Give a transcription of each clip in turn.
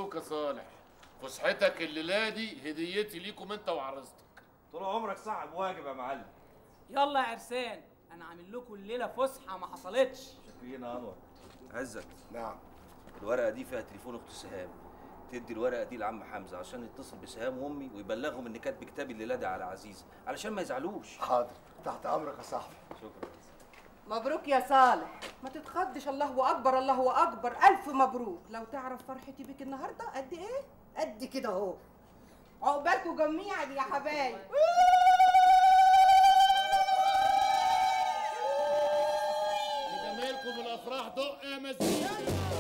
مبروك يا صالح فسحتك الليله دي هديتي ليكم انت وعروستك طول عمرك صاحب واجب يا معلم يلا يا عرسان انا عامل لكم الليله فسحه ما حصلتش شاكرين يا انور عزت نعم الورقه دي فيها تليفون اخت سهام تدي الورقه دي لعم حمزه عشان يتصل بسهام وامي ويبلغهم ان كاتب كتابي الليله دي على عزيز علشان ما يزعلوش حاضر تحت امرك يا صاحبي شكرا مبروك يا صالح ما تتخضش الله اكبر الله اكبر الف مبروك لو تعرف فرحتي بيك النهارده قد ايه قد كده اهو عقبالكم جميعا يا حبايب لجمايلكم الافراح دق يا مزيكا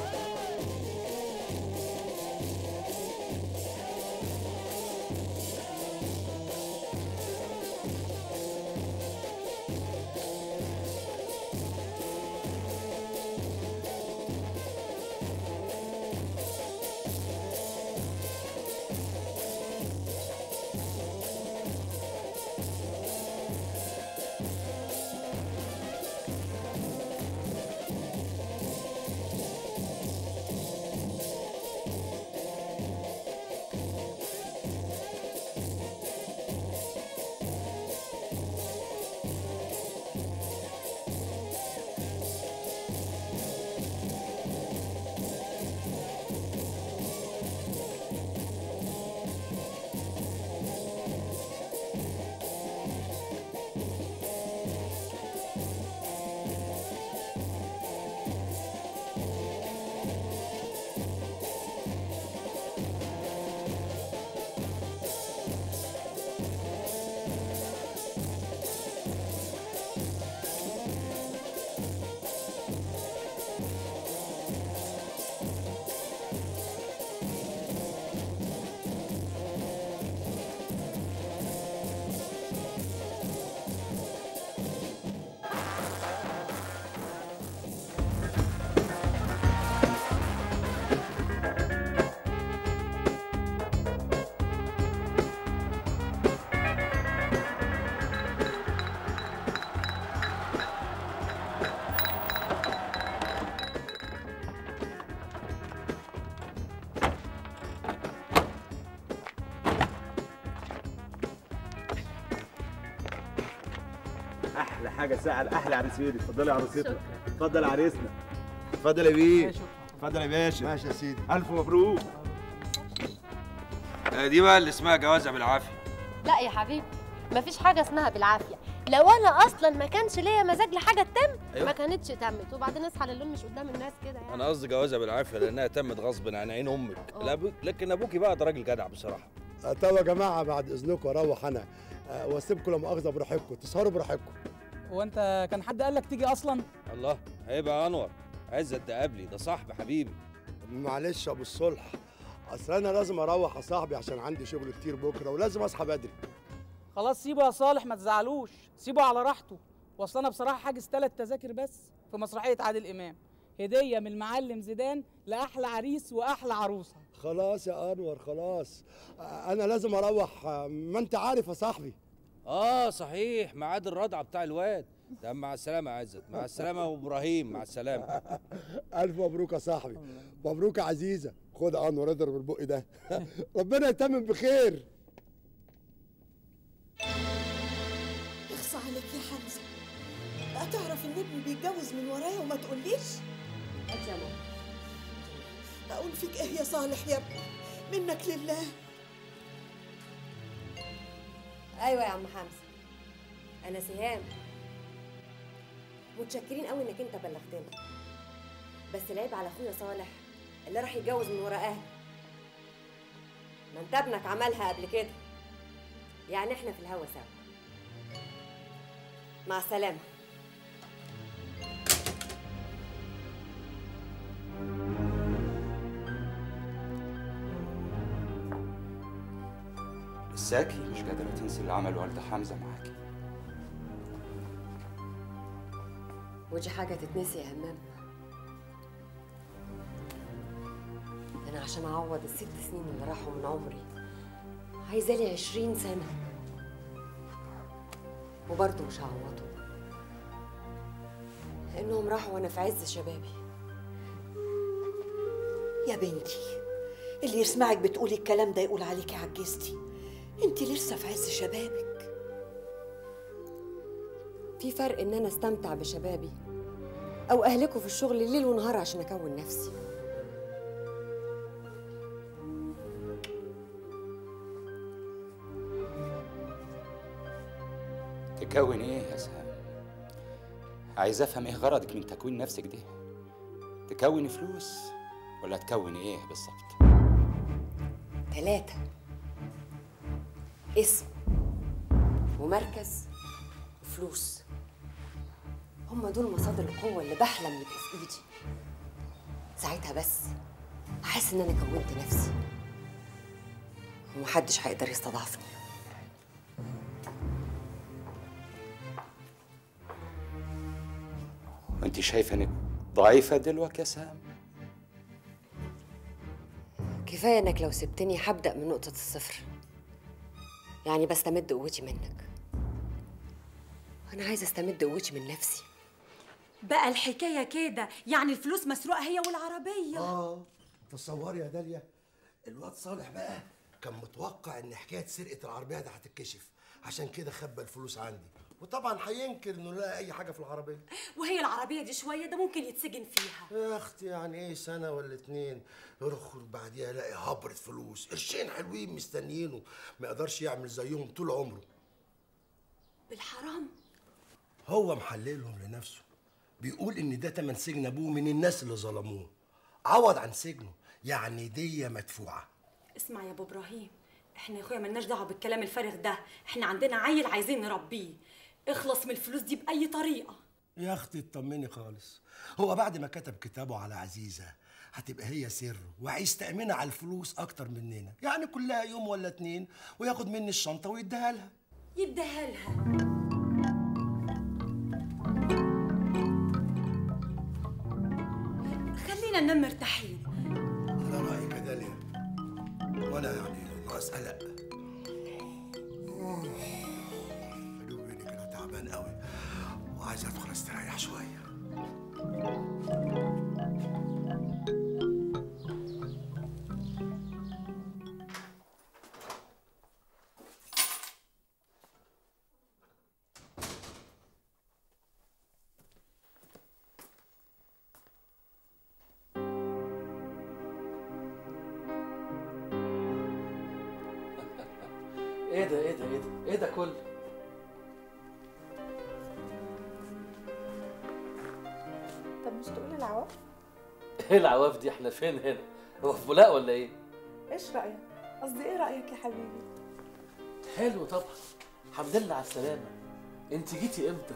احلى حاجه ساعه احلى عريسين اتفضلي يا عروستنا اتفضل يا عريسنا اتفضل يا بيه اتفضل يا باشا ماشي يا سيدي الف مبروك آه، دي بقى اللي اسمها جوازه بالعافيه لا يا حبيبي مفيش حاجه اسمها بالعافيه لو انا اصلا ما كانش ليا مزاج لحاجه تتم أيوة. ما كانتش تمت وبعدين اصحى للون مش قدام الناس كده يعني انا قصدي جوازه بالعافيه لانها تمت غصب عن عين امك آه. لا أبو- لكن ابوكي بقى ده راجل جدع بصراحه آه، طب يا جماعه بعد اذنكم اروح انا آه، واسيبكم لا مؤاخذه براحتكم تسهروا براحتكم هو انت كان حد قال لك تيجي اصلا الله هيبقى انور عزت ده قبلي ده صاحبي حبيبي معلش يا ابو الصلح اصل انا لازم اروح يا صاحبي عشان عندي شغل كتير بكره ولازم اصحى بدري خلاص سيبه يا صالح ما تزعلوش سيبه على راحته واصل انا بصراحه حاجز ثلاث تذاكر بس في مسرحيه عادل امام هديه من المعلم زيدان لاحلى عريس واحلى عروسه خلاص يا انور خلاص آه، انا لازم اروح آه، ما انت عارف يا صاحبي اه صحيح ميعاد الرضعه بتاع الواد ده مع السلامه يا عزت مع السلامه وابراهيم مع السلامه الف مبروك يا صاحبي مبروك يا عزيزه خد يا انور اضرب البق ده ربنا يتمم بخير اخصى عليك يا حمزه بقى تعرف ان ابني بيتجوز من ورايا وما تقوليش هات يا ماما اقول فيك ايه يا صالح يا ابني منك لله ايوه يا عم حمزه انا سهام متشكرين قوي انك انت بلغتنا بس العيب على اخويا صالح اللي راح يتجوز من ورا اهله ما انت ابنك عملها قبل كده يعني احنا في الهوا سوا مع السلامه لساكي مش قادرة تنسي اللي عمله والد حمزة معاكي ودي حاجه تتنسي يا همام انا عشان اعوض الست سنين اللي راحوا من عمري عايزالي عشرين سنه وبرضه مش هعوضهم لانهم راحوا وانا في عز شبابي يا بنتي اللي يسمعك بتقولي الكلام ده يقول عليكي عجزتي انت لسه في عز شبابك في فرق ان انا استمتع بشبابي او اهلكه في الشغل ليل ونهار عشان اكون نفسي تكون ايه يا سهام عايز افهم ايه غرضك من تكوين نفسك ده تكون فلوس ولا تكون ايه بالظبط ثلاثة اسم ومركز وفلوس هم دول مصادر القوة اللي بحلم يبقوا في ايدي ساعتها بس احس ان انا كونت نفسي ومحدش هيقدر يستضعفني وانت شايفه انك ضعيفه دلوقتي يا سهام كفاية انك لو سبتني هبدأ من نقطة الصفر يعني بستمد قوتي منك انا عايزة استمد قوتي من نفسي بقى الحكاية كده يعني الفلوس مسروقة هي والعربية اه تصوري يا داليا الواد صالح بقى كان متوقع ان حكايه سرقه العربيه دي هتتكشف عشان كده خبى الفلوس عندي وطبعا هينكر انه لقى اي حاجه في العربيه وهي العربية دي شوية ده ممكن يتسجن فيها يا اختي يعني ايه سنه ولا اتنين يخرج بعديها يلاقي هبره فلوس قرشين حلوين مستنيينه ما يقدرش يعمل زيهم طول عمره بالحرام هو محللهم لنفسه بيقول ان ده تمن سجن ابوه من الناس اللي ظلموه عوض عن سجنه يعني دية مدفوعه اسمع يا ابو ابراهيم احنا يا اخويا ملناش دعوه بالكلام الفارغ ده احنا عندنا عيل عايزين نربيه اخلص من الفلوس دي باي طريقه يا اختي اطمني خالص هو بعد ما كتب كتابه على عزيزه هتبقى هي سره وعايز تأمنها على الفلوس اكتر مننا يعني كلها يوم ولا اتنين وياخد مني الشنطه ويديها لها يديها لها خلينا ننام مرتاحين على رايك يا داليا وانا يعني ناقص قلق بيني وبينك انا تعبان قوي وعايز ادخل استريح شويه ايه ده ايه ده ايه ده ايه ده كله طب مش تقول العواف ايه العواف دي احنا فين هنا هو في بولاق ولا ايه ايش رايك قصدي ايه رايك يا حبيبي حلو طبعا الحمد لله على السلامه انت جيتي امتى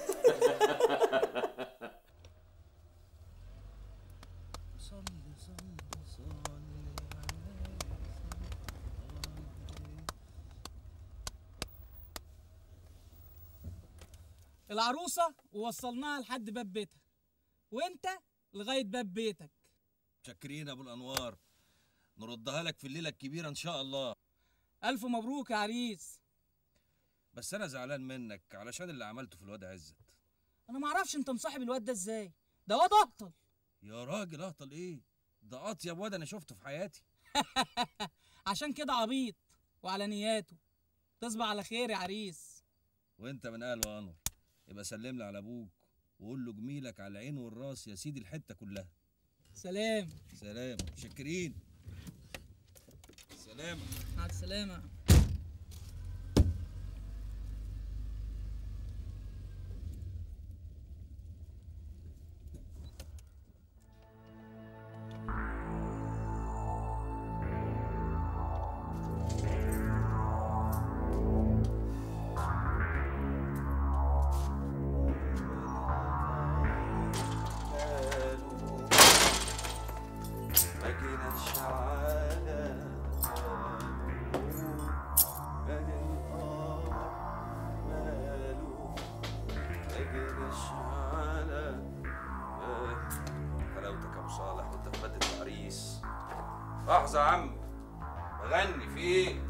العروسه ووصلناها لحد باب بيتها وانت لغايه باب بيتك شاكرين يا ابو الانوار نردها لك في الليله الكبيره ان شاء الله الف مبروك يا عريس بس انا زعلان منك علشان اللي عملته في الواد عزت انا ما اعرفش انت مصاحب الواد ده ازاي ده واد اهطل يا راجل اهطل ايه ده اطيب واد انا شفته في حياتي عشان كده عبيط وعلى نياته تصبح على خير يا عريس وانت من اهل وانور يبقى سلم لي على ابوك وقول له جميلك على العين والراس يا سيدي الحته كلها سلام سلام شاكرين سلام مع السلامه ما جيناش على بالي القمر ماله ما جيناش على حلاوتك يا ابو صالح وانت في ماده العريس لحظه يا عم بغني في ايه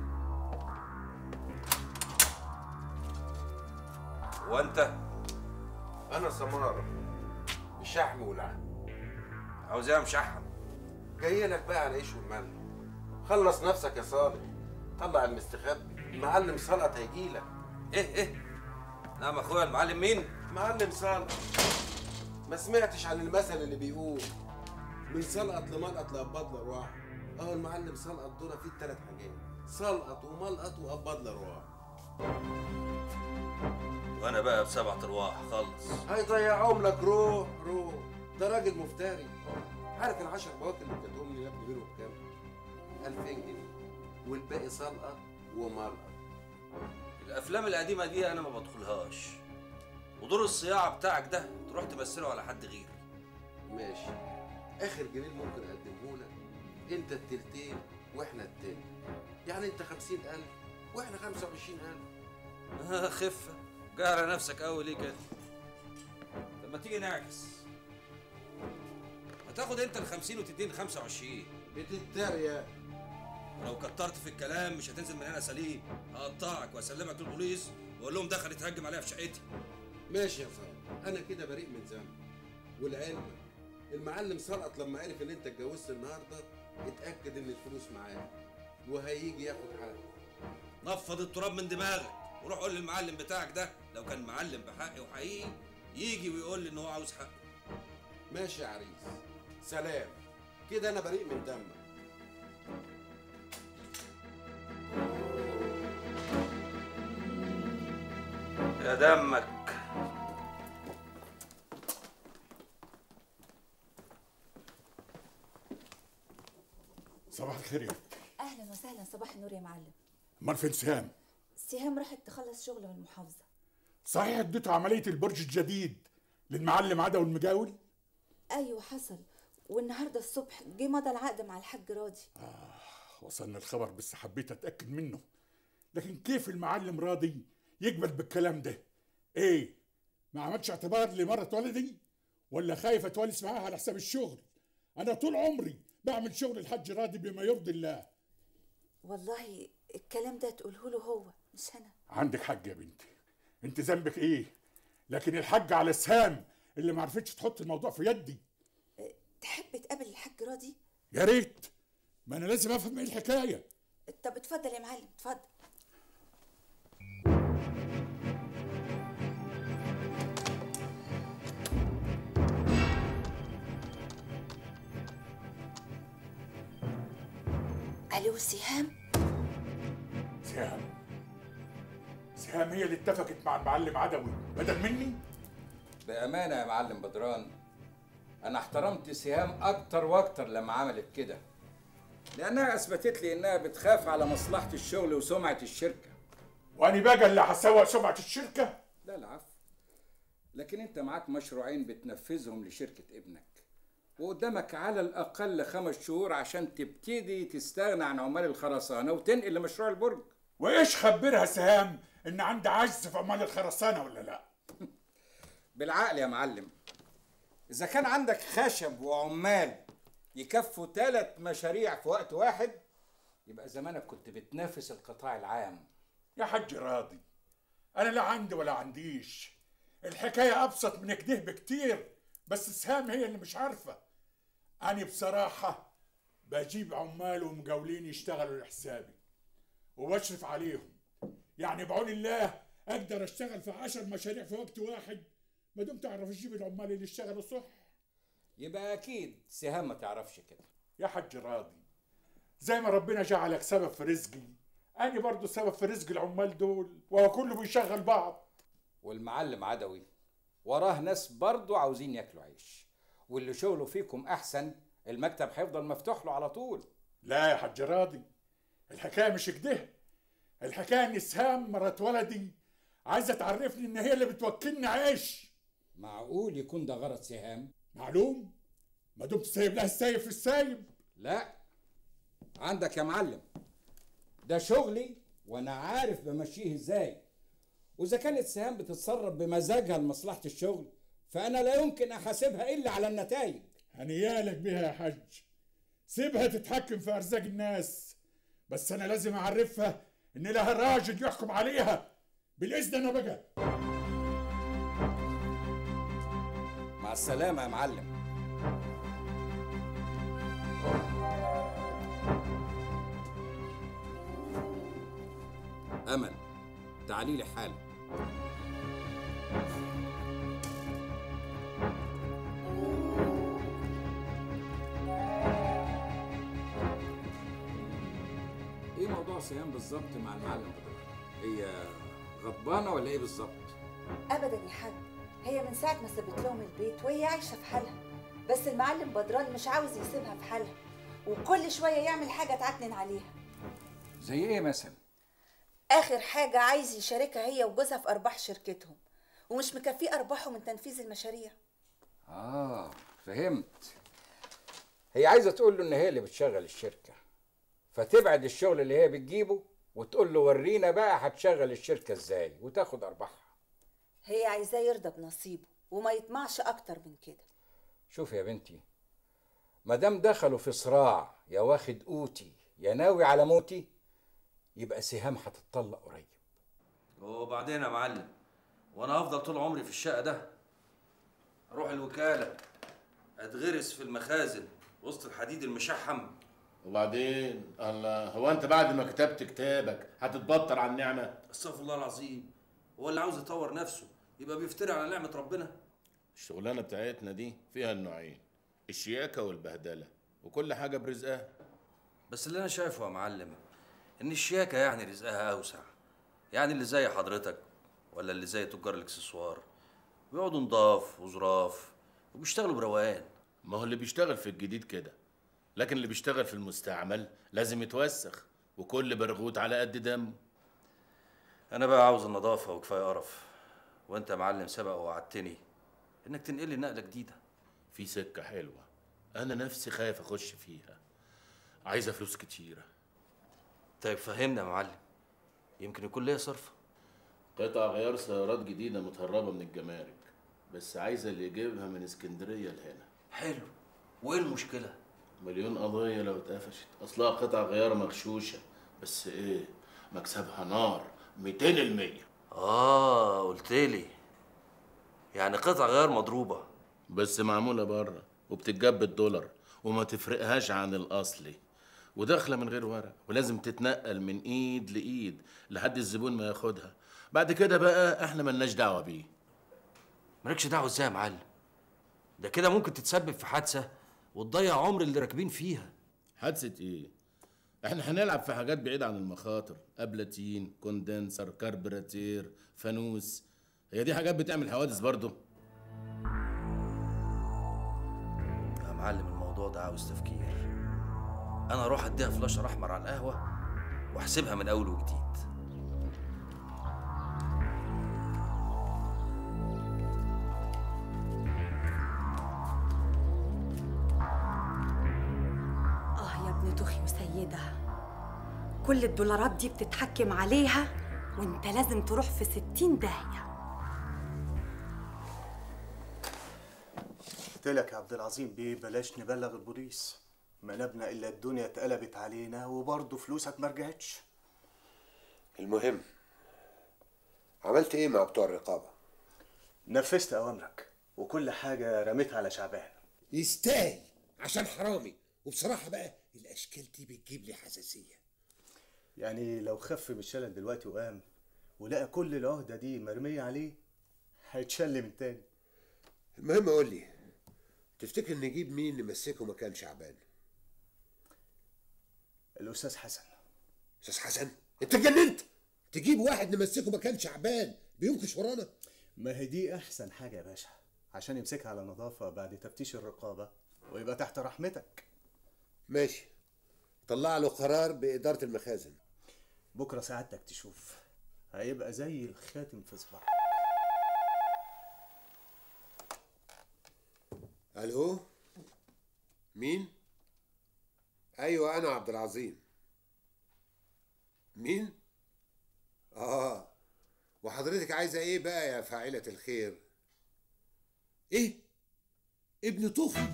وانت انا سمارة مش شحم ولحم عاوز ايه يا مشحم جاي لك بقى على عيش والملح خلص نفسك يا صالح طلع المستخبي المعلم صلقت هيجيلك ايه ايه نعم اخويا المعلم مين معلم صالح ما سمعتش عن المثل اللي بيقول من سلقط لملقط لقبض لارواح اه المعلم سلقط دول فيه التلات حاجات سلقط وملقط وقبض لارواح وانا بقى بسبعة ارواح خلص هيضيعهم لك روح روح ده راجل مفتري عارف العشر بواكي اللي اديتهم لي يا ابني منهم كام؟ 2000 جنيه والباقي سلقط وملقط الافلام القديمه دي انا ما بدخلهاش ودور الصياعه بتاعك ده تروح تمثله على حد غيري ماشي اخر جميل ممكن اقدمه لك انت التلتين واحنا التاني يعني انت 50000 واحنا 25000 آه خفه جاي على نفسك قوي ليه كده طب ما تيجي نعكس ما تاخد انت ال 50 وتديني 25 بتتريق ولو كترت في الكلام مش هتنزل من هنا سليم هقطعك واسلمك للبوليس واقول لهم دخل يتهجم عليها في شقتي ماشي يا صاحبي انا كده بريء من ذنب والعلم المعلم سلقط لما عرف ان انت اتجوزت النهارده اتاكد ان الفلوس معاه وهيجي ياخد حقه نفض التراب من دماغك وروح قول للمعلم بتاعك ده لو كان معلم بحقي وحقيقي يجي ويقول لي ان هو عاوز حقه ماشي يا عريس سلام كده انا بريء من دمك يا دمك صباح الخير يا اهلا وسهلا صباح النور يا معلم امال فين سهام سهام راحت تخلص شغل من المحافظه صحيح اديته عمليه البرج الجديد للمعلم عدوي المجاول ايوه حصل والنهارده الصبح جه مضى العقد مع الحاج راضي وصلنا الخبر بس حبيت اتاكد منه لكن كيف المعلم راضي يقبل بالكلام ده ايه ما عملش اعتبار لمرة ولدي ولا خايف اتولس معاها على حساب الشغل انا طول عمري بعمل شغل الحاج راضي بما يرضي الله والله الكلام ده تقوله له هو مش انا عندك حق يا بنتي انت ذنبك ايه لكن الحاج على سهام اللي ما عرفتش تحط الموضوع في يدي تحب تقابل الحاج راضي يا ريت ما انا لازم افهم ايه الحكايه طب اتفضل يا معلم اتفضل الو سهام سهام سهام هي اللي اتفقت مع المعلم عدوي بدل مني بأمانة يا معلم بدران أنا احترمت سهام أكتر وأكتر لما عملت كده لأنها أثبتت لي إنها بتخاف على مصلحة الشغل وسمعة الشركة وأنا بقى اللي هسوق سمعة الشركة لا العفو لكن أنت معاك مشروعين بتنفذهم لشركة ابنك وقدامك على الأقل خمس شهور عشان تبتدي تستغنى عن عمال الخرسانة وتنقل لمشروع البرج وايش خبرها سهام ان عندي عجز في عمال الخرسانه ولا لا بالعقل يا معلم إذا كان عندك خشب وعمال يكفوا ثلاث مشاريع في وقت واحد يبقى زمانك كنت بتنافس القطاع العام يا حاج راضي انا لا عندي ولا عنديش الحكايه ابسط من كده بكتير بس سهام هي اللي مش عارفه انا بصراحه بجيب عمال ومجاولين يشتغلوا لحسابي وبشرف عليهم يعني بعون الله اقدر اشتغل في عشر مشاريع في وقت واحد ما دمت اعرف اجيب العمال اللي يشتغلوا صح يبقى أكيد سهام ما تعرفش كده يا حاج راضي زي ما ربنا جعلك سبب في رزقي انا برضو سبب في رزق العمال دول وهو كله بيشغل بعض والمعلم عدوي وراه ناس برضه عاوزين ياكلوا عيش واللي شغله فيكم أحسن المكتب هيفضل مفتوح له على طول لا يا حاج راضي الحكايه مش كده الحكايه ان سهام مرات ولدي عايزه تعرفني ان هي اللي بتوكلني عيش معقول يكون ده غرض سهام معلوم ما دمت سايب لها السايب في السايب لا عندك يا معلم ده شغلي وانا عارف بمشيه ازاي واذا كانت سهام بتتصرف بمزاجها لمصلحه الشغل فانا لا يمكن احاسبها الا على النتائج هنيالك بيها يا حاج سيبها تتحكم في ارزاق الناس بس انا لازم اعرفها ان لها راجل يحكم عليها بالاذن انا بقى مع السلامه يا معلم تعالي لي حالا ايه موضوع سهام بالظبط مع المعلم بدر هي غضبانه ولا ايه بالظبط ابدا يا حاج هي من ساعه ما سابت لهم البيت وهي عايشه في حالها بس المعلم بدران مش عاوز يسيبها في حالها وكل شويه يعمل حاجه تعكنن عليها زي ايه مثلا اخر حاجه عايز يشاركها هي وجوزها في ارباح شركتهم ومش مكفيه ارباحهم من تنفيذ المشاريع اه فهمت هي عايزه تقول له ان هي اللي بتشغل الشركه فتبعد الشغل اللي هي بتجيبه وتقول له ورينا بقى هتشغل الشركه ازاي وتاخد ارباحها هي عايزاه يرضى بنصيبه وما يطمعش اكتر من كده شوف يا بنتي ما دام دخلوا في صراع يا واخد قوتي يا ناوي على موتي يبقى سهام هتتطلق قريب وبعدين يا معلم وانا هفضل طول عمري في الشقه ده اروح الوكاله اتغرس في المخازن وسط الحديد المشحم وبعدين الله هو انت بعد ما كتبت كتابك هتتبطر على النعمه استغفر الله العظيم هو اللي عاوز يطور نفسه يبقى بيفتري على نعمه ربنا الشغلانه بتاعتنا دي فيها النوعين الشياكه والبهدله وكل حاجه برزقها بس اللي انا شايفه يا معلم ان الشياكه يعني رزقها اوسع يعني اللي زي حضرتك ولا اللي زي تجار الاكسسوار بيقعدوا نضاف وظراف وبيشتغلوا بروقان ما هو اللي بيشتغل في الجديد كده لكن اللي بيشتغل في المستعمل لازم يتوسخ وكل برغوت على قد دمه انا بقى عاوز النظافه وكفايه قرف وانت يا معلم سبق ووعدتني انك تنقلي نقله جديده في سكه حلوه انا نفسي خايف اخش فيها عايزه فلوس كتيره طيب فهمنا يا معلم يمكن يكون ليا صرفه قطع غيار سيارات جديده متهربه من الجمارك بس عايزه اللي يجيبها من اسكندريه لهنا حلو وايه المشكله مليون قضيه لو اتقفشت اصلها قطع غيار مغشوشه بس ايه مكسبها نار 200% اه قلت لي يعني قطع غيار مضروبه بس معموله بره وبتتجاب بالدولار وما تفرقهاش عن الاصلي وداخله من غير ورق ولازم تتنقل من ايد لايد لحد الزبون ما ياخدها بعد كده بقى احنا ملناش دعوه بيه مالكش دعوه ازاي يا معلم ده كده ممكن تتسبب في حادثه وتضيع عمر اللي راكبين فيها حادثه ايه احنا هنلعب في حاجات بعيده عن المخاطر ابلاتين كوندنسر كربراتير فانوس هي دي حاجات بتعمل حوادث برضه يا معلم الموضوع ده عاوز تفكير انا اروح اديها فلاشر احمر على القهوه واحسبها من اول وجديد اه يا ابن تخي وسيدة كل الدولارات دي بتتحكم عليها وانت لازم تروح في ستين داهية قلت لك يا عبد العظيم بيه بلاش نبلغ البوليس ما نبنى الا الدنيا اتقلبت علينا وبرضه فلوسك ما رجعتش المهم عملت ايه مع بتوع الرقابه نفذت اوامرك وكل حاجه رميتها على شعبان يستاهل عشان حرامي وبصراحه بقى الاشكال دي بتجيب لي حساسيه يعني لو خف من الشلل دلوقتي وقام ولقى كل العهده دي مرميه عليه هيتشل من تاني المهم قول لي تفتكر نجيب مين نمسكه مكان شعبان الاستاذ حسن استاذ حسن انت اتجننت تجيب واحد نمسكه مكان شعبان بينكش ورانا ما هي دي احسن حاجه يا باشا عشان يمسكها على نظافه بعد تفتيش الرقابه ويبقى تحت رحمتك ماشي طلع له قرار باداره المخازن بكره سعادتك تشوف هيبقى زي الخاتم في صباعك الو مين ايوه انا عبد العظيم مين اه وحضرتك عايزه ايه بقى يا فاعله الخير ايه ابن طفل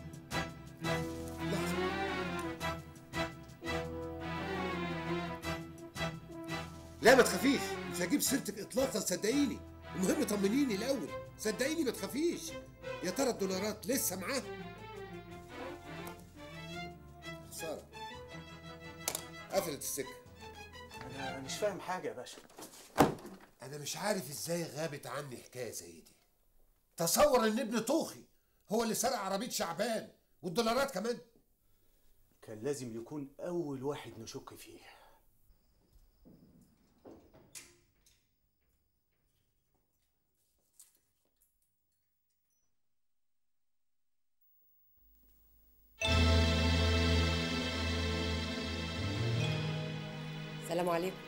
لا ما تخافيش مش هجيب سيرتك اطلاقا صدقيني المهم طمنيني الاول صدقيني ما تخافيش يا ترى الدولارات لسه معاه خساره قفلت السكه انا مش فاهم حاجه يا باشا انا مش عارف ازاي غابت عني حكايه زي دي تصور ان ابن طوخي هو اللي سرق عربيه شعبان والدولارات كمان كان لازم يكون اول واحد نشك فيه السلام عليكم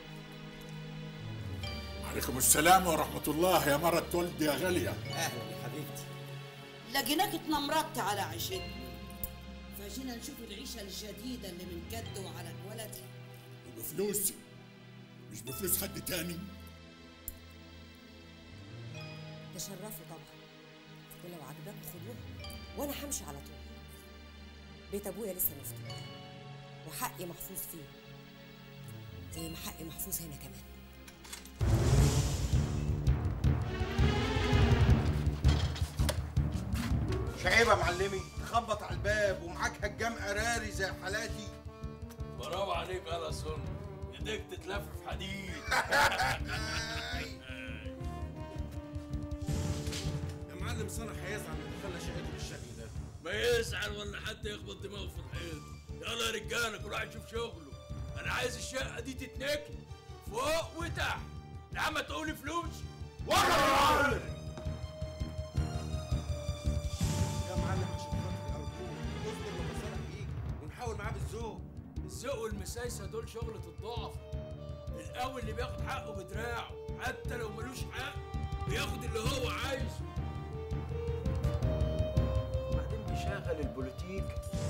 عليكم السلام ورحمة الله يا مرة ولدي يا غالية اهلا يا حبيبتي لقيناك اتنمرت على عيشتنا فجينا نشوف العيشة الجديدة اللي من جد وعلى ولدي وبفلوسي مش بفلوس حد تاني تشرفوا طبعا ولو عجبكم خدوها وانا همشي على طول بيت ابويا لسه مفتوح وحقي محفوظ فيه زي ما حقي محفوظ هنا كمان مش عيب يا معلمي تخبط على الباب ومعاك هجام قراري زي حالاتي برافو عليك يا لسون ايديك تتلف في حديد يا معلم صالح هيزعل من دخلنا شقته بالشكل ده ما يزعل ولا حتى يخبط دماغه في الحيط يلا يا رجاله كل واحد يشوف شغله انا عايز الشقه دي تتنكل فوق وتحت يا عم تقولي فلوس ورا يا معلم يا معلم عشان خاطري ارجوك اصبر لما صالح يجي ونحاول معاه بالذوق الذوق والمسايسه دول شغلة الضعف القوي اللي بياخد حقه بدراعه حتى لو ملوش حق بياخد اللي هو عايزه وبعدين بيشغل البوليتيك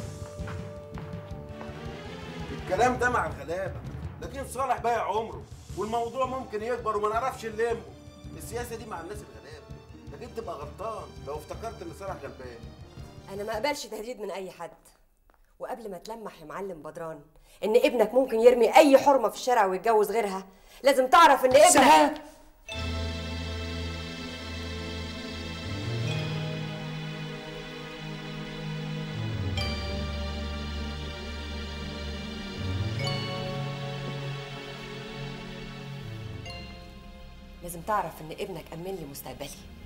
الكلام ده مع الغلابه لكن صالح بايع عمره والموضوع ممكن يكبر وما نعرفش نلمه السياسه دي مع الناس الغلابه لكن تبقى غلطان لو افتكرت ان صالح غلبان انا ما اقبلش تهديد من اي حد وقبل ما تلمح يا معلم بدران ان ابنك ممكن يرمي اي حرمه في الشارع ويتجوز غيرها لازم تعرف ان ابنك سهام. لازم تعرف ان ابنك امن لي مستقبلي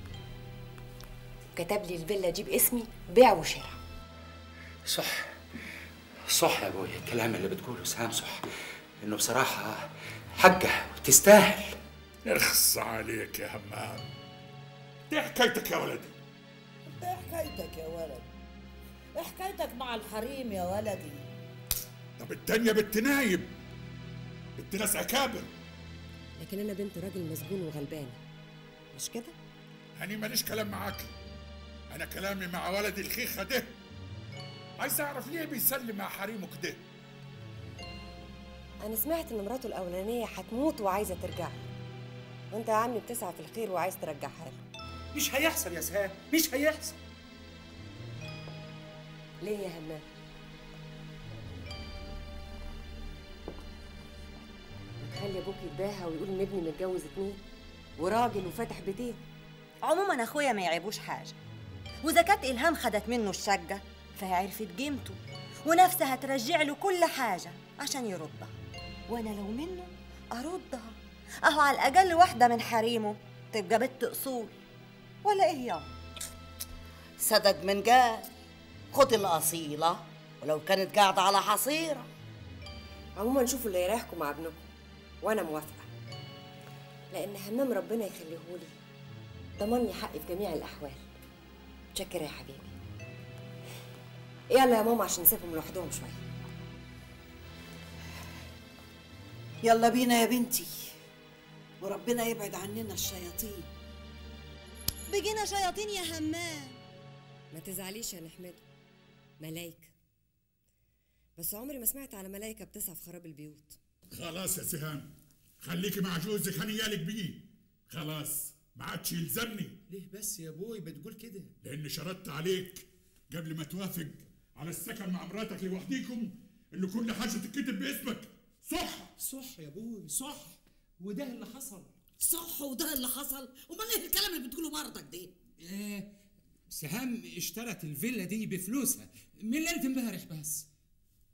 كتب لي الفيلا دي باسمي بيع وشراء صح صح يا ابويا الكلام اللي بتقوله سام صح انه بصراحه حقه وتستاهل اخص عليك يا همام دي حكايتك يا ولدي ايه حكايتك يا ولد ايه حكايتك مع الحريم يا ولدي طب التانية بنت نايب بنت ناس اكابر لكن انا بنت راجل مسجون وغلبان مش كده أنا ماليش كلام معاك أنا كلامي مع ولدي الخيخة ده عايز أعرف ليه بيسلم مع حريمه كده انا سمعت ان مراته الاولانيه هتموت وعايزه ترجع له. وانت يا عمي بتسعى في الخير وعايز ترجعها له مش هيحصل يا سهام مش هيحصل ليه يا همام تخلي ابوك يتباهى ويقول ان ابني متجوز اتنين وراجل وفاتح بيتين عموما اخويا ما يعيبوش حاجه واذا كانت الهام خدت منه الشقه فهي عرفت قيمته ونفسها هترجع له كل حاجه عشان يردها وانا لو منه اردها اهو على الاقل واحده من حريمه تبقى بنت اصول ولا ايه يا صدق من قال خد الأصيلة ولو كانت قاعدة على حصيرة عموما شوفوا اللي يريحكم مع ابنكم وانا موافقه لان همام ربنا يخليهولي ضمن لي حقي في جميع الاحوال متشكره يا حبيبي يلا يا ماما عشان نسيبهم لوحدهم شويه يلا بينا يا بنتي وربنا يبعد عننا الشياطين بقينا شياطين يا همام ما تزعليش يا نحمده ملايكه بس عمري ما سمعت على ملايكه بتسعى في خراب البيوت خلاص يا سهام خليكي مع جوزك هنيالك بيه خلاص ما عادش يلزمني ليه بس يا ابوي بتقول كده لأني شرطت عليك قبل ما توافق على السكن مع مراتك لوحديكم اللي كل حاجة تتكتب باسمك صح صح يا ابوي صح وده اللي حصل صح وده اللي حصل امال ايه الكلام اللي بتقوله مرتك ده آه سهام اشترت الفيلا دي بفلوسها من ليله امبارح بس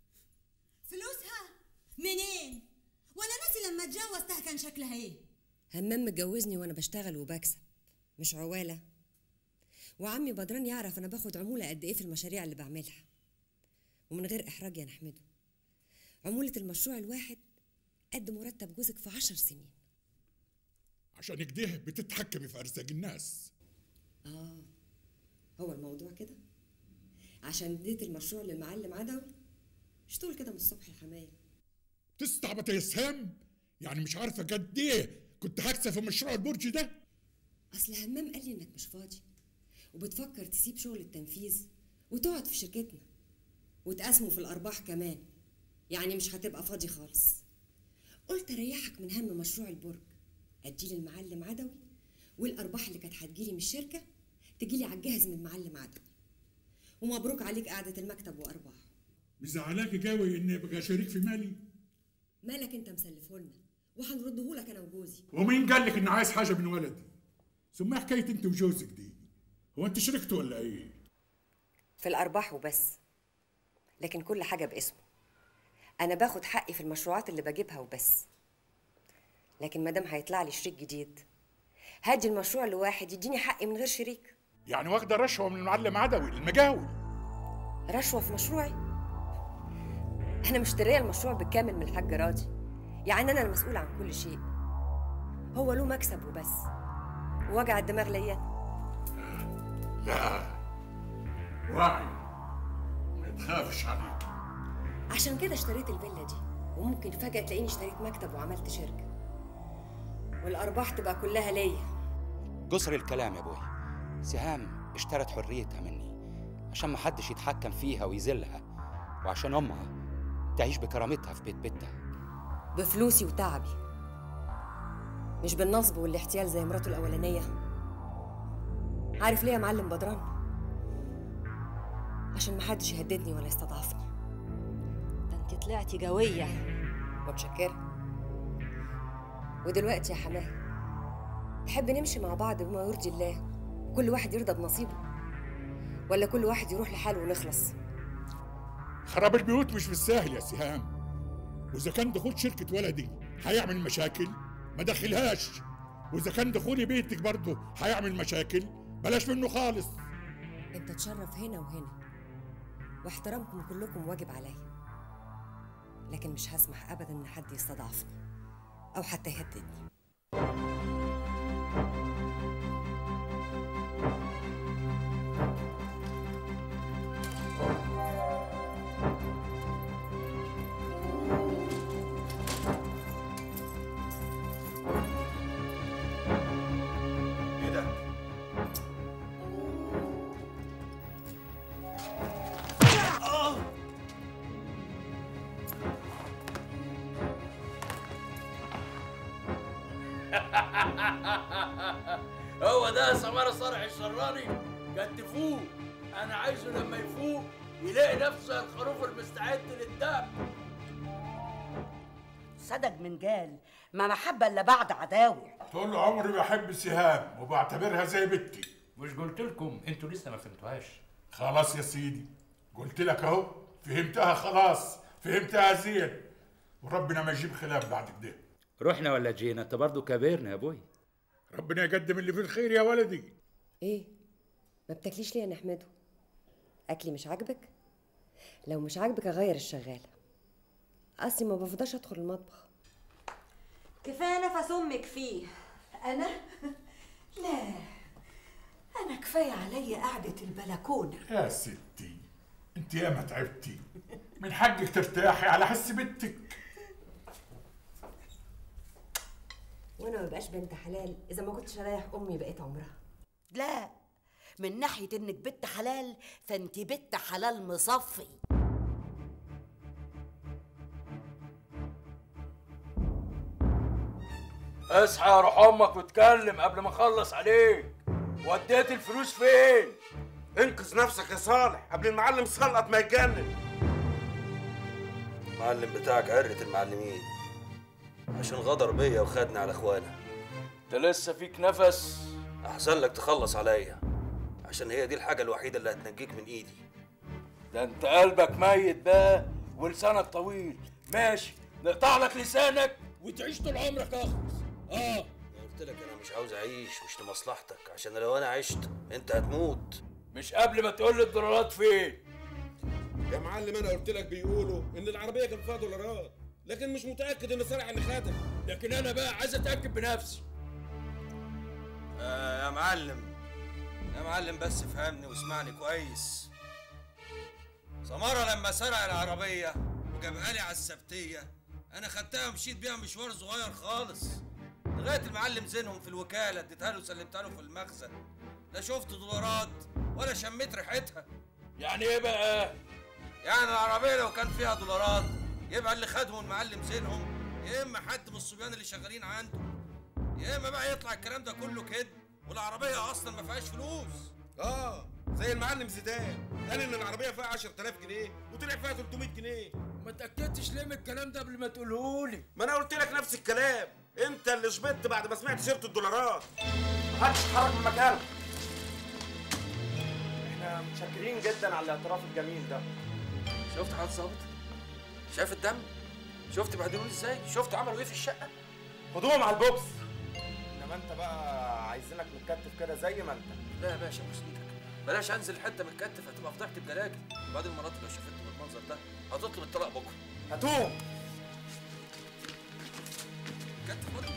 فلوسها منين وانا ناسي لما اتجوزتها كان شكلها ايه همام متجوزني وانا بشتغل وبكسب مش عواله وعمي بدران يعرف انا باخد عموله قد ايه في المشاريع اللي بعملها ومن غير احراج يا نحمده عموله المشروع الواحد قد مرتب جوزك في عشر سنين عشان كده بتتحكمي في ارزاق الناس اه هو الموضوع كده عشان اديت المشروع للمعلم عدوي مش تقول كده من الصبح يا حمايه تستعبط يا سهام يعني مش عارفه قد ايه كنت هكسب في مشروع البرج ده اصل همام قال لي انك مش فاضي وبتفكر تسيب شغل التنفيذ وتقعد في شركتنا وتقسموا في الارباح كمان يعني مش هتبقى فاضي خالص قلت اريحك من هم مشروع البرج اديه للمعلم عدوي والارباح اللي كانت هتجيلي من الشركه تجيلي على الجاهز من المعلم عدوي ومبروك عليك قعده المكتب وارباحه مزعلاكي قوي اني ابقى شريك في مالي مالك انت مسلفه لنا وهنرده لك انا وجوزي ومين قال لك اني عايز حاجه من ولدي ثم إيه حكايه انت وجوزك دي هو انت شركت ولا ايه في الأرباح وبس لكن كل حاجة باسمه أنا باخد حقي في المشروعات اللي بجيبها وبس لكن مادام هيطلع لي شريك جديد هدي المشروع لواحد يديني حقي من غير شريك يعني واخده رشوه من المعلم عدوي المجاول رشوة في مشروعي أنا مشترية المشروع بالكامل من الحاج راضي يعني أنا المسؤولة عن كل شيء هو له مكسب وبس ووجع الدماغ ليا لا واعي ما تخافش عليك عشان كده اشتريت الفيلا دي وممكن فجأة تلاقيني اشتريت مكتب وعملت شركة والأرباح تبقى كلها ليا جسر الكلام يا ابوي سهام اشترت حريتها مني عشان محدش يتحكم فيها ويذلها وعشان امها تعيش بكرامتها في بيت بيتها بفلوسي وتعبي مش بالنصب والاحتيال زي مراته الأولانية عارف ليه يا معلم بدران؟ عشان محدش يهددني ولا يستضعفني ده انت طلعتي جويه متشكرة ودلوقتي يا حماه تحب نمشي مع بعض بما يرضي الله وكل واحد يرضى بنصيبه ولا كل واحد يروح لحاله ونخلص خراب البيوت مش بالساهل يا سهام واذا كان دخول شركه ولدي هيعمل مشاكل ما دخلهاش واذا كان دخولي بيتك برضه هيعمل مشاكل بلاش منه خالص انت تشرف هنا وهنا واحترامكم كلكم واجب عليا لكن مش هسمح ابدا ان حد يستضعفني او حتى يهددني ايه ده؟ هو ده سمارة صالح الشراني كتفوه انا عايزه لما يفوق يلاقي نفسه الخروف المستعد للدم صدق من قال ما محبة إلا بعد عداوة طول عمري بحب سهام وبعتبرها زي بنتي مش قلت لكم انتوا لسه ما فهمتوهاش خلاص يا سيدي قلت لك اهو فهمتها خلاص فهمتها زين وربنا ما يجيب خلاف بعد كده رحنا ولا جينا انت برضه كبرنا يا ابوي ربنا يقدم اللي في الخير يا ولدي ايه ما بتاكليش ليه يا نحمده اكلي مش عاجبك لو مش عاجبك اغير الشغاله اصلي ما بفضلش ادخل المطبخ كفايه نفس امك فيه أنا؟ لا أنا كفاية عليا قعدة البلكونة يا ستي انت يا ما تعبتي من حقك ترتاحي على حس بنتك وانا ما بقاش بنت حلال اذا ما كنتش اريح امي بقيت عمرها لا من ناحية إنك بنت حلال فأنت بنت حلال مصفي اصحى يا روح امك واتكلم قبل ما اخلص عليك وديت الفلوس فين انقذ نفسك يا صالح قبل المعلم سلقط ما يتجنن المعلم بتاعك عرة المعلمين عشان غدر بيا وخدني على اخوانا انت لسه فيك نفس احسن لك تخلص عليا عشان هي دي الحاجة الوحيدة اللي هتنجيك من ايدي ده انت قلبك ميت بقى ولسانك طويل ماشي نقطع لك لسانك وتعيش طول عمرك اخرس اه قلت لك انا مش عاوز اعيش مش لمصلحتك عشان لو انا عشت انت هتموت مش قبل ما تقول لي الدولارات فين يا معلم انا قلت لك بيقولوا ان العربيه كان فيها دولارات لكن مش متاكد ان سرع اللي خدها لكن انا بقى عايز اتاكد بنفسي آه يا معلم يا معلم بس فهمني واسمعني كويس سمارة لما سرق العربية وجابها لي على السبتية أنا خدتها ومشيت بيها مشوار صغير خالص لغاية المعلم زينهم في الوكالة اديتها له وسلمتها له في المخزن لا شفت دولارات ولا شميت ريحتها يعني ايه بقى؟ يعني العربية لو كان فيها دولارات يبقى اللي خدهم المعلم زينهم يا إما حد من الصبيان اللي شغالين عنده يا إما بقى يطلع الكلام ده كله كده والعربية أصلا ما فيهاش فلوس اه زي المعلم زيدان قال ان العربيه فيها 10000 جنيه وطلع فيها 300 جنيه ما اتاكدتش ليه من الكلام ده قبل ما تقولهولي ما انا قلت لك نفس الكلام انت اللي شبطت بعد ما سمعت سيره الدولارات محدش يتحرك من مكانه احنا متشكرين جدا على الاعتراف الجميل ده شفت حضرتك ظابط؟ شايف الدم؟ شفت بهدلوني ازاي؟ شفت عملوا ايه في الشقة؟ خدوهم على البوكس انما انت بقى عايزينك متكتف كده زي ما انت لا يا باشا بوس ايدك بلاش انزل حته متكتف هتبقى فضحت بجلاجل وبعدين مراتي لو شافتني بالمنظر ده هتطلب الطلاق بكره هاتوهم متكتف برضه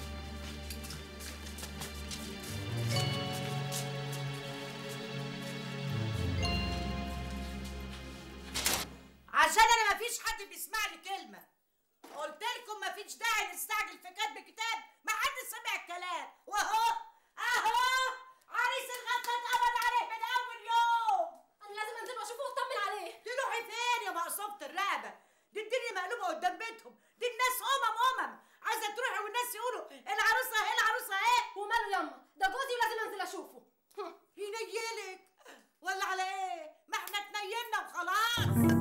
عشان انا مفيش حد بيسمع لي كلمه قلت لكم مفيش داعي نستعجل في كتب كتاب ما حد سمع الكلام واهو اهو عريس الغفله اتقبض عليه من اول يوم انا لازم انزل واشوفه واطمن عليه تروحي فين يا مقصوبه الرقبه دي الدنيا مقلوبه قدام بيتهم دي الناس امم امم عايزه تروحي والناس يقولوا العروسه اهي العروسه اهي وماله يما ده جوزي ولازم انزل اشوفه ينيلك ولا على ايه ما احنا اتنيلنا وخلاص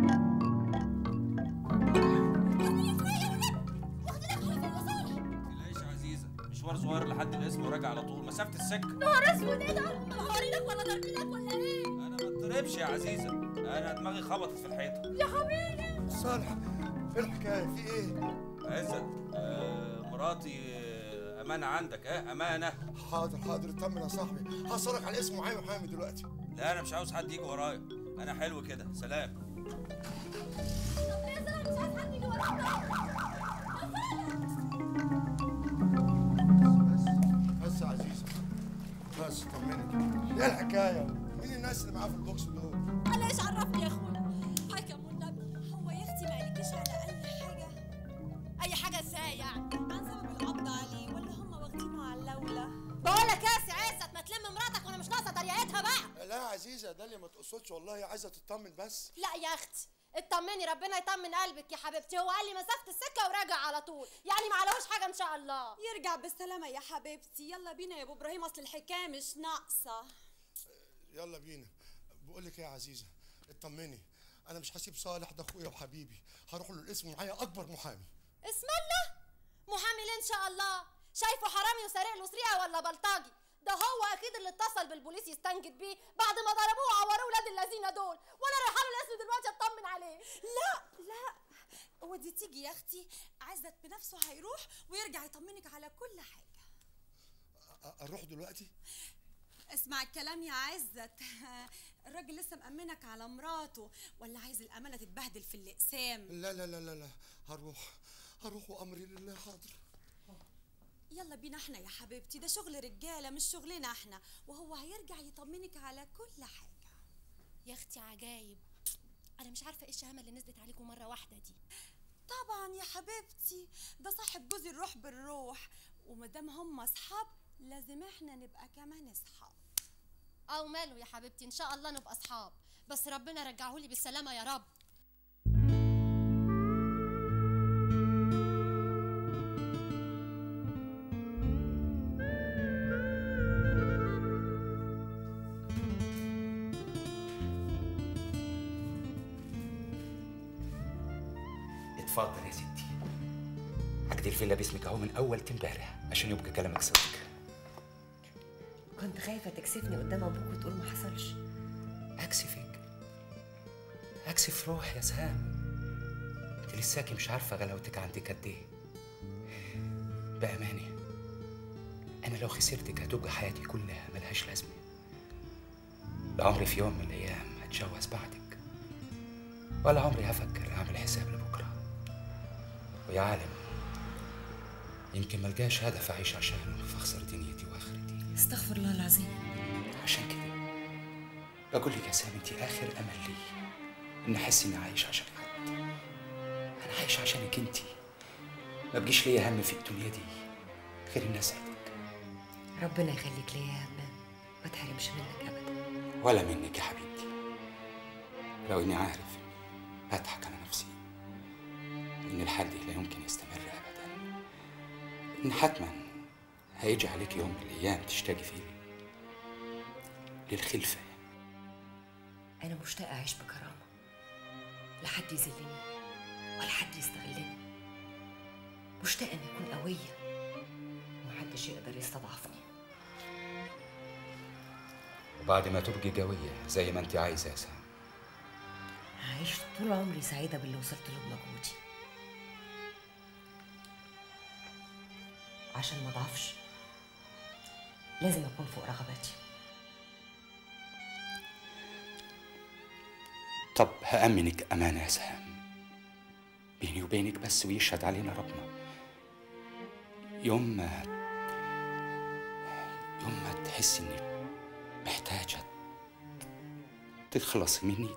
تلاقيش يا عزيزه مشوار صغير لحد الاسم وراجع على طول مسافه السكه نهار اسود ايه ده؟ مهارينك ولا ضاربينك ولا ايه؟ انا ما اضطربش يا عزيزه انا دماغي خبطت في الحيطه يا حبيبي صالح ايه الحكايه في ايه عزت آه مراتي آه امانه عندك اه امانه حاضر حاضر اطمن يا صاحبي هوصلك على اسم معين محامي دلوقتي لا انا مش عاوز حد يجي ورايا انا حلو كده سلام بس يا عزيزه بس طمني ايه الحكايه مين الناس اللي معاه في البوكس دول انا ايش عرفني يا اخويا حكم والنبي هو يا اختي ما قالكيش على اي حاجه اي حاجه ازاي يعني عن سبب القبض عليه ولا هم واخدينه على اللوله بقولك يا سي عزت ما تلم مراتك وانا مش ناقصه تريقتها بقى لا يا عزيزه ده اللي ما تقصدش والله عايزه تطمن بس لا يا اختي اطمني ربنا يطمن قلبك يا حبيبتي هو قال لي مسافه السكه وراجع على طول يعني ما عليهوش حاجه ان شاء الله يرجع بالسلامه يا حبيبتي يلا بينا يا ابو ابراهيم اصل الحكايه مش ناقصه يلا بينا بقول لك ايه يا عزيزه اطمني انا مش هسيب صالح ده اخويا وحبيبي هروح له الاسم معايا اكبر محامي اسم الله محامي ليه ان شاء الله شايفه حرامي وسارق له سرقه ولا بلطجي ده هو اكيد اللي اتصل بالبوليس يستنجد بيه بعد ما ضربوه وعوروه ولاد الذين دول وانا رايحه له الاسم دلوقتي اطمن عليه لا لا هو دي تيجي يا اختي عزت بنفسه هيروح ويرجع يطمنك على كل حاجه أ- اروح دلوقتي اسمع الكلام يا عزت الراجل لسه مأمنك على مراته ولا عايز الأمانة تتبهدل في الأقسام لا لا لا لا لا هروح هروح وامري لله حاضر يلا بينا احنا يا حبيبتي ده شغل رجالة مش شغلنا احنا وهو هيرجع يطمنك على كل حاجة يا اختي عجايب انا مش عارفه ايه الشهامه اللي نزلت عليكم مره واحده دي طبعا يا حبيبتي ده صاحب جوزي الروح بالروح ومادام هم اصحاب لازم احنا نبقى كمان اصحاب او ماله يا حبيبتي ان شاء الله نبقى اصحاب بس ربنا رجعهولي بالسلامه يا رب اتفضل يا ستي هجدي الفيلا باسمك اهو من اول امبارح عشان يبقى كلامك صدق كنت خايفة تكسفني قدام أبوك وتقول ما حصلش اكسفك اكسف روح يا سهام انت لساكي مش عارفه غلاوتك عندك قد ايه بامانه أنا لو خسرتك هتبقى حياتي كلها ملهاش لازمة لا عمري في يوم من الأيام هتجوز بعدك ولا عمري هفكر أعمل حساب لبكرة ويا عالم يمكن ملقاش هدف أعيش عشانه فأخسر دنيتي وآخرتي استغفر الله العظيم عشان كده بقول لك يا سام انت اخر امل لي ان احس اني عايش عشان حد انا عايش عشانك انت ما بقيش ليا هم في الدنيا دي غير اني اسعدك ربنا يخليك ليا يا همام ما تحرمش منك ابدا ولا منك يا حبيبتي لو اني عارف اني بضحك على نفسي ان الحال ده لا يمكن يستمر ابدا ان حتما هيجي عليك يوم من الايام تشتاقي فيه للخلفه انا مشتاقه اعيش بكرامه لا حد يذلني ولا حد يستغلني مشتاقه اني اكون قويه ومحدش يقدر يستضعفني وبعد ما تبقي قويه زي ما انت عايزه يا سام هعيش طول عمري سعيده باللي وصلت له بمجهودي عشان ما اضعفش لازم اكون فوق رغباتي طب هأمنك أمانة يا سهام بيني وبينك بس ويشهد علينا ربنا يوم ما يوم ما تحس إنك محتاجة تخلصي مني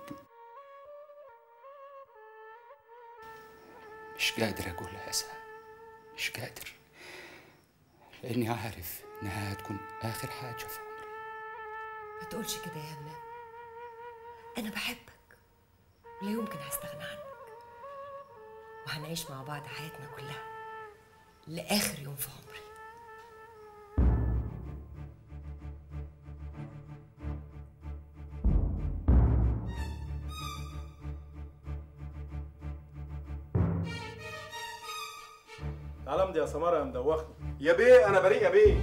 مش قادر أقولها يا سهام مش قادر لأني عارف إنها هتكون آخر حاجة في ما تقولش كده يا همام انا بحبك ولا يمكن هستغنى عنك وهنعيش مع بعض حياتنا كلها لاخر يوم في عمري تعال امضي يا سماره يا مدوخني يا بيه انا بريء يا بيه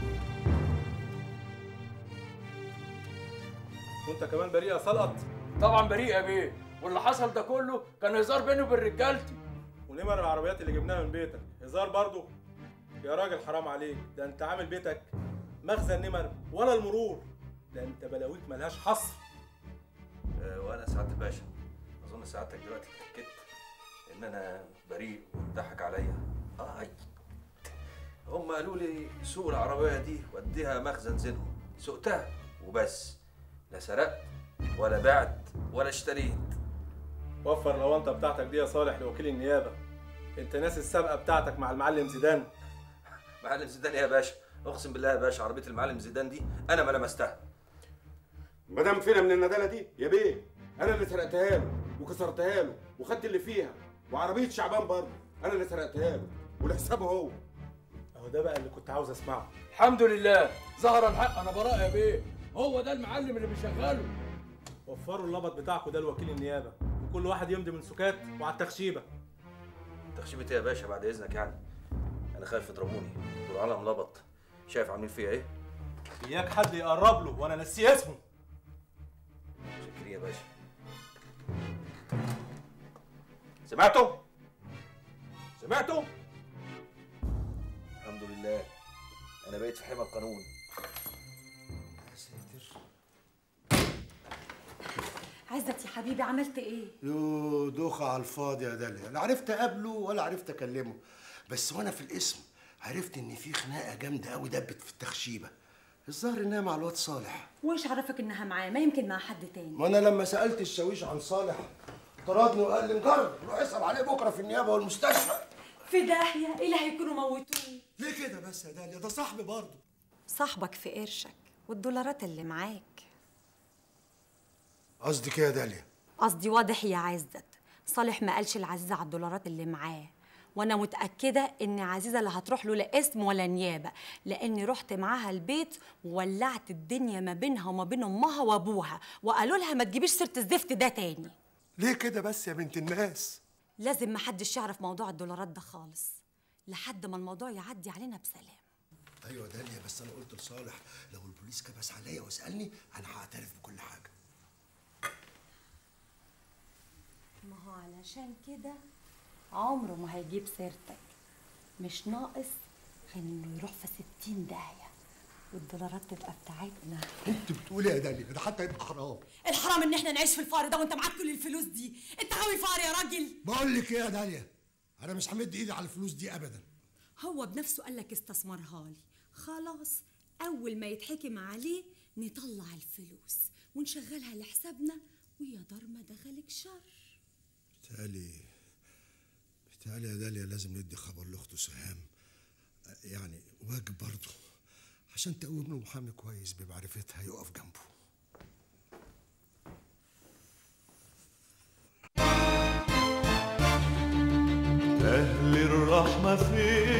وانت كمان بريء يا سلقط طبعا بريء يا بيه واللي حصل ده كله كان هزار بيني وبين رجالتي ونمر العربيات اللي جبناها من بيتك هزار برضو يا راجل حرام عليك ده انت عامل بيتك مخزن نمر ولا المرور ده انت بلاويك ملهاش حصر آه، وانا سعاده الباشا اظن سعادتك دلوقتي اتاكدت ان انا بريء واتضحك عليا اه أي. هم قالوا لي سوق العربيه دي وديها مخزن زينهم سوقتها وبس لا سرقت ولا بعت ولا اشتريت وفر لونطه بتاعتك دي يا صالح لوكيل النيابه انت ناسي السابقه بتاعتك مع المعلم زيدان معلم زيدان إيه يا باشا اقسم بالله يا باشا عربيه المعلم زيدان دي انا ما لمستها ما دام فينا من الندالة دي يا بيه انا اللي سرقتها له وكسرتها له وخدت اللي فيها وعربيه شعبان برضه انا اللي سرقتها له ولحسابه هو اهو ده بقى اللي كنت عاوز اسمعه الحمد لله ظهر الحق انا براء يا بيه هو ده المعلم اللي بيشغله وفروا اللبط بتاعكم ده لوكيل النيابه وكل واحد يمضي من سكات وعلى التخشيبه تخشيبة ايه يا باشا بعد اذنك يعني انا خايف يضربوني دول علم لبط شايف عاملين فيا ايه اياك حد يقرب له وانا ناسي اسمه شكرا يا باشا سمعتوا سمعتوا الحمد لله انا بقيت في حمى القانون عزت يا حبيبي عملت ايه؟ يو دوخة على الفاضي يا داليا لا عرفت اقابله ولا عرفت اكلمه بس وانا في الاسم عرفت ان في خناقه جامده قوي دبت في التخشيبه الظاهر انها مع الواد صالح وايش عرفك انها معاه؟ ما يمكن مع حد تاني ما انا لما سالت الشاويش عن صالح طردني وقال لي نجرب روح اسال عليه بكره في النيابه والمستشفى في داهية إيه اللي هيكونوا موتوه ليه كده بس يا داليا ده صاحبي برضه صاحبك في قرشك والدولارات اللي معاك قصدك ايه يا داليا قصدي واضح يا عزت صالح ما قالش العزيزة على الدولارات اللي معاه وانا متاكده ان عزيزه لا هتروح له لا اسم ولا نيابه لاني رحت معاها البيت وولعت الدنيا ما بينها وما بين امها وابوها وقالوا لها ما تجيبيش سيره الزفت ده تاني ليه كده بس يا بنت الناس لازم محدش يعرف موضوع الدولارات ده خالص لحد ما الموضوع يعدي علينا بسلام ايوه يا داليا بس انا قلت لصالح لو البوليس كبس عليا وسالني انا هعترف بكل حاجه ما هو علشان كده عمره ما هيجيب سيرتك مش ناقص غير انه يروح في ستين داهية والدولارات تبقى بتاعتنا انت بتقولي يا داليا ده حتى يبقى حرام الحرام ان احنا نعيش في الفقر ده وانت معاك كل الفلوس دي انت غاوي فقر يا راجل بقول لك ايه يا داليا انا مش همد ايدي على الفلوس دي ابدا هو بنفسه قال لك استثمرها لي خلاص اول ما يتحكم عليه نطلع الفلوس ونشغلها لحسابنا ويا دار ما دخلك شر بتهيألي بتهيألي يا داليا لازم ندي خبر لاخته سهام يعني واجب برضه عشان تقوم له محامي كويس بمعرفتها يقف جنبه أهل الرحمة فين